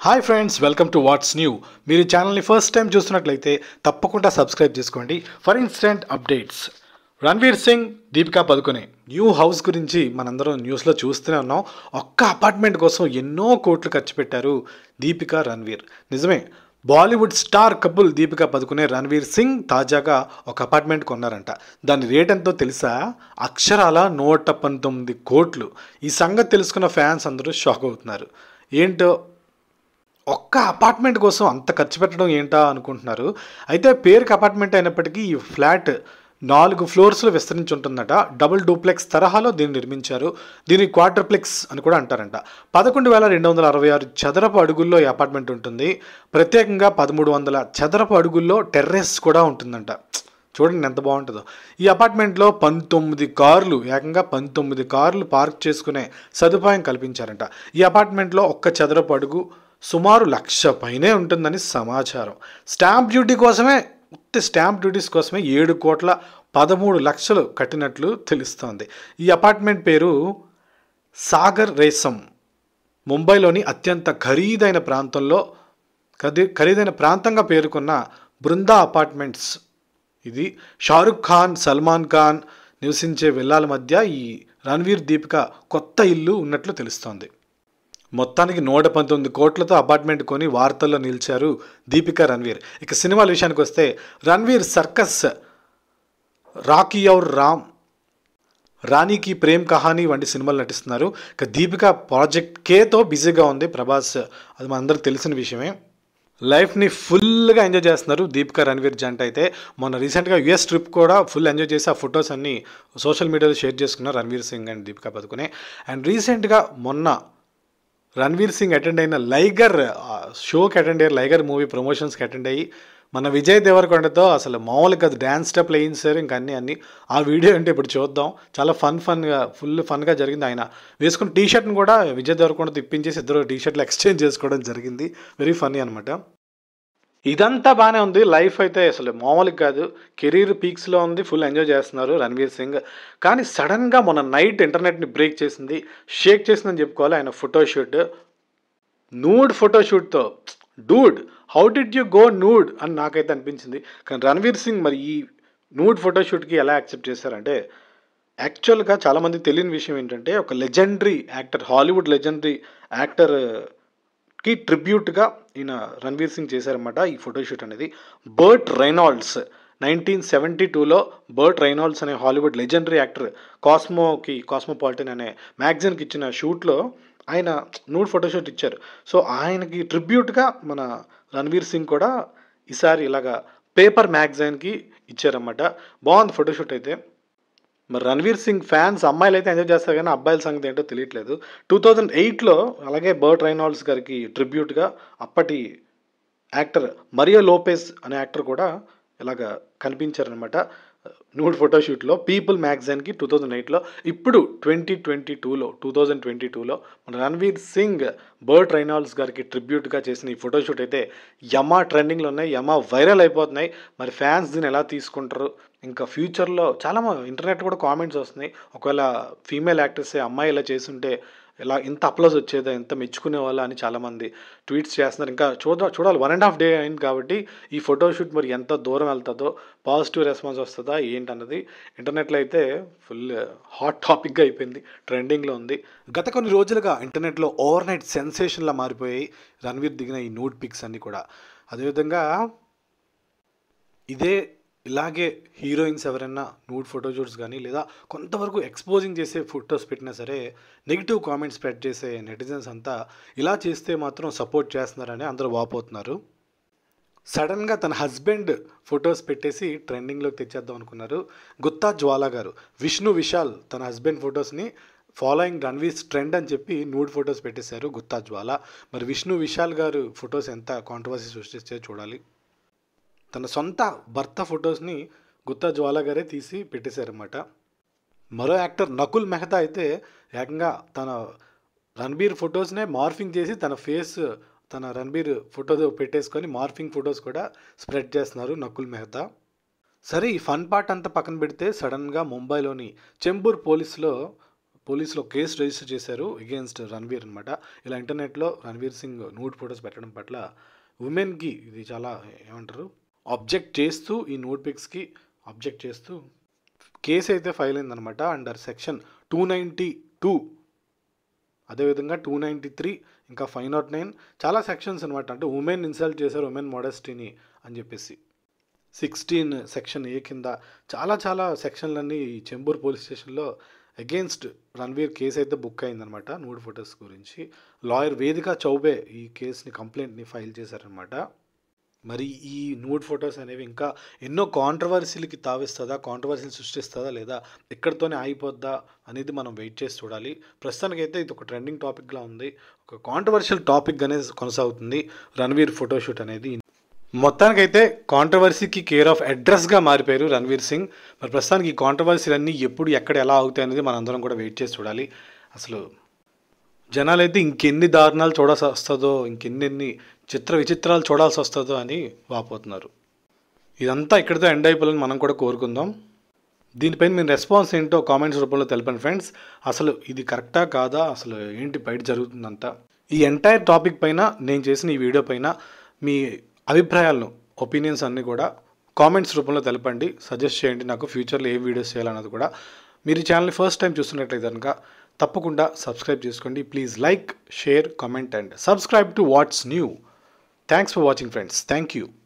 hi friends welcome to what's new మీరు ఈ ఛానల్ని ఫస్ట్ టైం చూస్తున్నట్లయితే తప్పకుండా సబ్స్క్రైబ్ చేసుకోండి for instant updates Ranveer Singh Deepika Padukone new house గురించి మనందరం న్యూస్లో చూస్తూనే ఉన్నాం ఒక్క అపార్ట్మెంట్ కోసం ఎన్నో కోట్లు ఖర్చు పెట్టారు దీపికా రణ్వీర్ నిజమే Bollywood star couple Deepika Padukone Ranveer Singh తాజాగా ఒక అపార్ట్మెంట్ కొన్నారంట దాని రేట్ ఎంతో తెలుసా అక్షరాల నూట పంతొమ్మిది కోట్లు ఈ సంగతి తెలుసుకున్న ఫ్యాన్స్ అందరూ షాక్ అవుతున్నారు ఏంటో ఒక్క అపార్ట్మెంట్ కోసం అంత ఖర్చు పెట్టడం ఏంటా అనుకుంటున్నారు అయితే పేరుకి అపార్ట్మెంట్ అయినప్పటికీ ఈ ఫ్లాట్ నాలుగు ఫ్లోర్స్లో విస్తరించి ఉంటుందట డబుల్ డూప్లెక్స్ తరహాలో దీన్ని నిర్మించారు దీన్ని క్వార్టర్ప్లెక్స్ అని కూడా అంటారంట పదకొండు వేల రెండు వందల అరవై ఆరు చదరపు అడుగుల్లో ఈ అపార్ట్మెంట్ ఉంటుంది ప్రత్యేకంగా పదమూడు వందల చదరపు అడుగుల్లో టెర్రస్ కూడా ఉంటుందంట చూడండి ఎంత బాగుంటుందో ఈ అపార్ట్మెంట్లో పంతొమ్మిది కార్లు ఏకంగా పంతొమ్మిది కార్లు పార్క్ చేసుకునే సదుపాయం కల్పించారంట ఈ అపార్ట్మెంట్లో ఒక్క చదరపు అడుగు సుమారు లక్ష పైనే ఉంటుందని సమాచారం స్టాంప్ డ్యూటీ కోసమే ఉత్తి స్టాంప్ డ్యూటీస్ కోసమే ఏడు కోట్ల పదమూడు లక్షలు కట్టినట్లు తెలుస్తోంది ఈ అపార్ట్మెంట్ పేరు సాగర్ రేసం ముంబైలోని అత్యంత ఖరీదైన ప్రాంతంలో ఖరీ ఖరీదైన ప్రాంతంగా పేర్కొన్న బృందా అపార్ట్మెంట్స్ ఇది షారుఖ్ ఖాన్ సల్మాన్ ఖాన్ నివసించే విల్లాల మధ్య ఈ రణ్వీర్ దీపిక కొత్త ఇల్లు ఉన్నట్లు తెలుస్తోంది మొత్తానికి నూట పంతొమ్మిది కోట్లతో అపార్ట్మెంట్ కొని వార్తల్లో నిలిచారు దీపికా రణ్వీర్ ఇక సినిమాల విషయానికి వస్తే రణ్వీర్ సర్కస్ రాకీ ఔర్ రామ్ రాణికి ప్రేమ్ కహానీ వంటి సినిమాలు నటిస్తున్నారు ఇక దీపిక ప్రాజెక్ట్ కేతో బిజీగా ఉంది ప్రభాస్ అది మనందరికి తెలిసిన విషయమే లైఫ్ని ఫుల్గా ఎంజాయ్ చేస్తున్నారు దీపికా రణ్వీర్ జంట అయితే మొన్న రీసెంట్గా యుఎస్ ట్రిప్ కూడా ఫుల్ ఎంజాయ్ చేసి ఆ ఫొటోస్ అన్ని సోషల్ మీడియాలో షేర్ చేసుకున్నారు రణ్వీర్ సింగ్ అండ్ దీపికా పదుకునే అండ్ రీసెంట్గా మొన్న రణ్వీర్ సింగ్ అటెండ్ అయిన లైగర్ ఆ, షోకి అటెండ్ అయ్యారు లైగర్ మూవీ ప్రమోషన్స్కి అటెండ్ అయ్యి మన విజయ్ దేవరకొండతో అసలు మామూలుగా కాదు డ్యాన్స్ స్టెప్ వేయించారు ఇంకా అన్ని అన్ని ఆ వీడియో అంటే ఇప్పుడు చూద్దాం చాలా ఫన్ ఫన్గా ఫుల్ ఫన్గా జరిగింది ఆయన వేసుకున్న టీ షర్ట్ని కూడా విజయ్ దేవరకొండతో ఇప్పించేసి ఇద్దరు టీ షర్ట్లు ఎక్స్చేంజ్ చేసుకోవడం జరిగింది వెరీ ఫన్నీ అనమాట ఇదంతా బాగానే ఉంది లైఫ్ అయితే అసలు మామూలుగా కాదు కెరీర్ పీక్స్లో ఉంది ఫుల్ ఎంజాయ్ చేస్తున్నారు రణ్వీర్ సింగ్ కానీ సడన్గా మొన్న నైట్ ఇంటర్నెట్ని బ్రేక్ చేసింది షేక్ చేసిందని చెప్పుకోవాలి ఆయన ఫోటోషూట్ నూడ్ ఫోటోషూట్తో dude how did you go nude అని నాకైతే అనిపించింది కానీ రణ్వీర్ సింగ్ మరి ఈ నూడ్ ఫోటోషూట్కి ఎలా యాక్సెప్ట్ చేశారంటే యాక్చువల్గా చాలామంది తెలియని విషయం ఏంటంటే ఒక legendary actor Hollywood legendary actor కి ట్రిబ్యూట్గా ఈయన రణ్వీర్ సింగ్ చేశారన్నమాట ఈ ఫోటోషూట్ అనేది బర్ట్ రైనాల్డ్స్ నైన్టీన్ సెవెంటీ టూలో బర్ట్ రైనాల్డ్స్ అనే హాలీవుడ్ లెజెండరీ యాక్టర్ కాస్మోకి కాస్మోపాలిటన్ అనే మ్యాగజైన్కి ఇచ్చిన షూట్లో ఆయన నూడ్ ఫోటోషూట్ ఇచ్చారు సో ఆయనకి ట్రిబ్యూట్గా మన రణ్వీర్ సింగ్ కూడా ఈసారి ఇలాగా పేపర్ మ్యాగజైన్కి ఇచ్చారన్నమాట బాగుంది ఫోటోషూట్ అయితే మరి రణ్వీర్ సింగ్ ఫ్యాన్స్ అమ్మాయిలు అయితే ఎంజాయ్ చేస్తారు కానీ అబ్బాయిల సంగతి ఏంటో తెలియట్లేదు టూ థౌజండ్ ఎయిట్లో అలాగే బర్ట్ రైనాల్డ్స్ గారికి ట్రిబ్యూట్గా అప్పటి యాక్టర్ మరియో లోపెస్ అనే యాక్టర్ కూడా ఇలాగ కనిపించారనమాట నూడ్ ఫోటోషూట్లో పీపుల్ మ్యాగజైన్కి టూ థౌజండ్ ఎయిట్లో ఇప్పుడు ట్వంటీ ట్వంటీ టూలో టూ థౌజండ్ ట్వంటీ టూలో మన రణ్వీర్ సింగ్ బర్ట్ రైనాల్డ్స్ గారికి ట్రిబ్యూట్గా చేసిన ఈ ఫోటోషూట్ అయితే యమా ట్రెండింగ్లో ఉన్నాయి యమా వైరల్ అయిపోతున్నాయి మరి ఫ్యాన్స్ దీన్ని ఎలా తీసుకుంటారు ఇంకా ఫ్యూచర్లో చాలా ఇంటర్నెట్ కూడా కామెంట్స్ వస్తున్నాయి ఒకవేళ ఫీమేల్ యాక్టర్స్ అమ్మాయి ఇలా చేస్తుంటే ఇలా ఇంత అప్లోజ్ వచ్చేదా ఎంత మెచ్చుకునే వాళ్ళ అని చాలామంది ట్వీట్స్ చేస్తున్నారు ఇంకా చూడ చూడాలి వన్ అండ్ హాఫ్ డే అయింది కాబట్టి ఈ ఫోటోషూట్ మరి ఎంత దూరం వెళ్తుందో పాజిటివ్ రెస్పాన్స్ వస్తుందా ఏంటన్నది ఇంటర్నెట్లో అయితే ఫుల్ హాట్ టాపిక్గా అయిపోయింది ట్రెండింగ్లో ఉంది గత కొన్ని రోజులుగా ఇంటర్నెట్లో ఓవర్ నైట్ సెన్సేషన్లా మారిపోయాయి రణ్వీర్ దిగిన ఈ నూడ్ పిక్స్ అన్నీ కూడా అదేవిధంగా ఇదే ఇలాగే హీరోయిన్స్ ఎవరైనా నూడ్ ఫోటోషూట్స్ కానీ లేదా కొంతవరకు ఎక్స్పోజింగ్ చేసే ఫొటోస్ పెట్టినా సరే నెగిటివ్ కామెంట్స్ స్ప్రెడ్ చేసే నెటిజన్స్ అంతా ఇలా చేస్తే మాత్రం సపోర్ట్ చేస్తున్నారని అందరూ వాపోతున్నారు సడన్గా తన హస్బెండ్ ఫొటోస్ పెట్టేసి ట్రెండింగ్లోకి తెచ్చేద్దాం అనుకున్నారు గుత్తా జ్వాలా గారు విష్ణు విశాల్ తన హస్బెండ్ ఫొటోస్ని ఫాలోయింగ్ రణ్వీర్స్ ట్రెండ్ అని చెప్పి నూడ్ ఫొటోస్ పెట్టేశారు గుత్తా జ్వాల మరి విష్ణు విశాల్ గారు ఫొటోస్ ఎంత కాంట్రవర్సీ సృష్టిస్తే చూడాలి తన సొంత భర్త ఫొటోస్ని గుత్తా జ్వాల గారే తీసి పెట్టేశారన్నమాట మరో యాక్టర్ నకుల్ మెహతా అయితే ఏకంగా తన రణబీర్ ఫొటోస్నే మార్ఫింగ్ చేసి తన ఫేస్ తన రణబీర్ ఫోటో పెట్టేసుకొని మార్ఫింగ్ ఫొటోస్ కూడా స్ప్రెడ్ చేస్తున్నారు నకుల్ మెహతా సరే ఈ ఫన్ పార్ట్ అంతా పక్కన పెడితే సడన్గా ముంబైలోని చెంబూర్ పోలీస్లో పోలీసులు ఒక కేసు రిజిస్టర్ చేశారు అగేన్స్ట్ రణ్వీర్ అనమాట ఇలా ఇంటర్నెట్లో రణ్వీర్ సింగ్ నూడ్ ఫొటోస్ పెట్టడం పట్ల ఉమెన్కి ఇది చాలా ఏమంటారు అబ్జెక్ట్ చేస్తూ ఈ నోట్ పిక్స్కి అబ్జెక్ట్ చేస్తూ కేసు అయితే ఫైల్ అయిందనమాట under section two ninety two అదేవిధంగా టూ నైంటీ త్రీ ఇంకా ఫైవ్ నాట్ నైన్ చాలా సెక్షన్స్ అనమాట అంటే ఉమెన్ ఇన్సల్ట్ చేశారు ఉమెన్ మోడెస్టీని అని చెప్పేసి సిక్స్టీన్ సెక్షన్ ఏ కింద చాలా చాలా సెక్షన్లన్నీ ఈ చెంబూర్ పోలీస్ స్టేషన్లో అగేన్స్ట్ రణ్వీర్ కేసు అయితే బుక్ అయిందనమాట నూడ్ ఫొటోస్ గురించి లాయర్ వేదిక చౌబే ఈ కేసుని కంప్లైంట్ని ఫైల్ చేశారనమాట మరి ఈ నూడ్ ఫొటోస్ అనేవి ఇంకా ఎన్నో కాంట్రవర్సీలకి తావిస్తుందా కాంట్రవర్సీలు సృష్టిస్తుందా లేదా ఎక్కడితోనే ఆగిపోద్దా అనేది మనం వెయిట్ చేసి చూడాలి ప్రస్తుతానికైతే ఇది ఒక ట్రెండింగ్ టాపిక్లా ఉంది ఒక కాంట్రవర్షియల్ టాపిక్ అనేది కొనసాగుతుంది రణ్వీర్ ఫోటోషూట్ అనేది మొత్తానికైతే కాంట్రవర్సీకి కేర్ ఆఫ్ అడ్రస్గా మారిపోయారు రణ్వీర్ సింగ్ మరి ప్రస్తుతానికి ఈ కాంట్రవర్సీలన్నీ ఎప్పుడు ఎక్కడ ఎలా అవుతాయి అనేది మనందరం కూడా వెయిట్ చేసి చూడాలి అసలు జనాలైతే ఇంకెన్ని దారుణాలు చూడాల్సి వస్తుందో ఇంకెన్నెన్ని చిత్ర విచిత్రాలు చూడాల్సి వస్తుందో అని వాపోతున్నారు ఇదంతా ఇక్కడితో ఎండ్ అయిపోవాలని మనం కూడా కోరుకుందాం దీనిపైన మీ రెస్పాన్స్ ఏంటో కామెంట్స్ రూపంలో తెలపండి ఫ్రెండ్స్ అసలు ఇది కరెక్టా కాదా అసలు ఏంటి బయట జరుగుతుందంతా ఈ ఎంటైర్ టాపిక్ పైన నేను చేసిన ఈ వీడియో పైన మీ అభిప్రాయాలను ఒపీనియన్స్ అన్నీ కూడా కామెంట్స్ రూపంలో తెలపండి సజెస్ట్ చేయండి నాకు ఫ్యూచర్లో ఏ వీడియోస్ చేయాలన్నది కూడా మీరు ఈ ఛానల్ని ఫస్ట్ టైం చూస్తున్నట్లయితే కనుక తప్పకుండా సబ్స్క్రైబ్ చేసుకోండి please like share comment and subscribe to what's new thanks for watching friends thank you